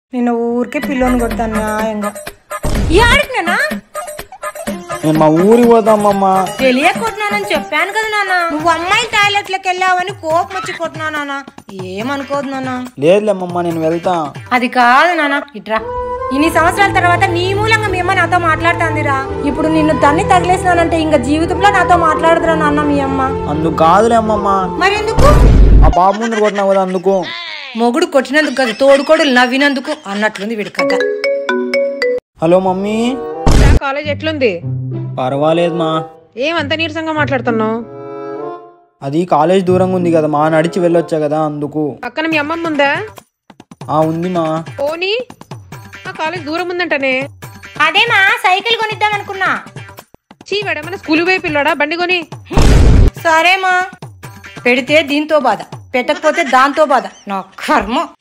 నిన్న ఊరికే పిల్లోని కొడతాను న్యాయంగా ఆడినానా నేను మా ఊరికి పోతామమ్మ తెలియక కొట్టినానని చెప్పాను కదా నాన్న నువ్వు అమ్మాయి టాయిలెట్లోకి వెళ్ళావని కోపం వచ్చి కొట్టినా నాన్న ఏమనుకోదు నాన్న లేదులేమ్మమ్మ నేను వెళ్తా అది కాదు నాన్న ఇట్రా ఇన్ని సంవత్సరాల తర్వాత నీ మూలంగా మీ అమ్మ నాతో మాట్లాడుతుందిరా ఇప్పుడు నిన్ను తన్ని తగిలేసినానంటే ఇంకా జీవితంలో నాతో మాట్లాడదురా నాన్న మీ అమ్మ అందుకు కాదులే అమ్మమ్మ మరి ఎందుకు ఆ పాప ముందు కొట్టినావు కదా అందుకు మొగుడు కొట్టినందుకు కాదు తోడుకోడు నవ్వినందుకు అన్నట్లుంది వీడి కథ హలో మమ్మీ కాలేజ్ ఎట్లుంది పర్వాలేదు మా ఏమంత నీరసంగా మాట్లాడుతున్నావు అది కాలేజ్ దూరంగా ఉంది కదా మా నడిచి వెళ్ళొచ్చా కదా అందుకు పక్కన మీ అమ్మమ్మ ఉందా ఆ ఉంది మా పోనీ ఆ కాలేజ్ దూరం ఉందంటనే అదేమా సైకిల్ కొనిద్దాం అనుకున్నా చీవాడ మన స్కూల్ పోయి పిల్లోడా బండి కొని సరేమా పెడితే దీంతో బాధ పెట్టకపోతే దాంతో బాధ నా కర్మ